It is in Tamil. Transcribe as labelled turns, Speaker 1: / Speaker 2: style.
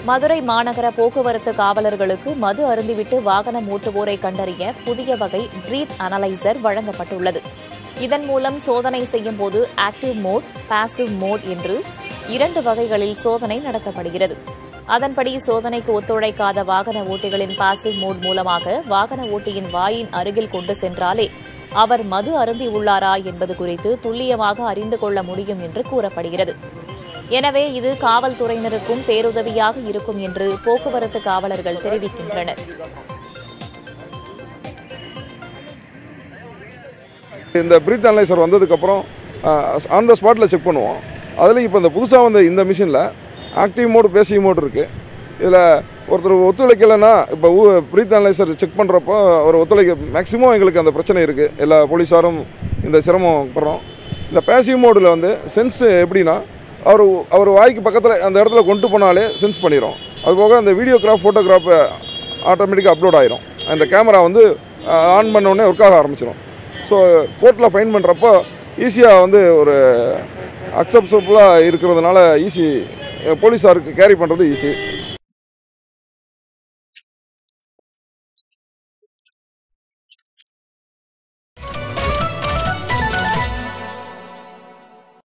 Speaker 1: மதுரை மாநகர போக்குவரத்து காவலர்களுக்கு மது அருந்திவிட்டு வாகனம் ஓட்டுவோரை கண்டறிய புதிய வகை பிரீத் அனலைசர் வழங்கப்பட்டுள்ளது இதன் மூலம் சோதனை செய்யும் போது ஆக்டிவ் மோட் பாசிவ் மோட் என்று இரண்டு வகைகளில் சோதனை நடத்தப்படுகிறது அதன்படி சோதனைக்கு ஒத்துழைக்காத வாகன ஓட்டிகளின் பாசிவ் மோட் மூலமாக வாகன ஓட்டியின் வாயின் அருகில் கொண்டு சென்றாலே அவர் மது அருந்தியுள்ளாரா என்பது குறித்து துல்லியமாக அறிந்து கொள்ள முடியும் என்று கூறப்படுகிறது எனவே இது காவல்துறையினருக்கும் பேருதவியாக இருக்கும் என்று போக்குவரத்து காவலர்கள் தெரிவிக்கின்றனர்
Speaker 2: இந்த பிரீத் அனலைசர் வந்ததுக்கப்புறம் ஆன் த ஸ்பாட்டில் செக் பண்ணுவோம் அதில் இப்போ இந்த புதுசாக வந்த இந்த மிஷினில் ஆக்டிவ் மோடு பேசிவ் மோடு இருக்குது இதில் ஒருத்தர் ஒத்துழைக்கலைன்னா இப்போ பிரீத் அனலைசர் செக் பண்ணுறப்போ அவர் ஒத்துழைக்க மேக்ஸிமம் எங்களுக்கு அந்த பிரச்சனை இருக்குது எல்லா போலீஸாரும் இந்த சிரமம் படுறோம் இந்த பேசிவ் மோடில் வந்து சென்ஸ் எப்படின்னா அவர் அவர் வாய்க்கு பக்கத்தில் அந்த இடத்துல கொண்டு போனாலே சென்ஸ் பண்ணிடும் அதுபோக அந்த வீடியோகிராஃப் ஃபோட்டோகிராஃப் ஆட்டோமேட்டிக்காக அப்லோட் ஆயிரும் அந்த கேமரா வந்து ஆன் பண்ண உடனே ஒர்க் ஆக ஆரம்பிச்சிடும் ஸோ கோர்ட்டில் ஃபைன் பண்ணுறப்போ ஈஸியாக வந்து ஒரு அக்செப்டபுளாக இருக்கிறதுனால ஈஸி போலீஸாருக்கு கேரி பண்ணுறது ஈஸி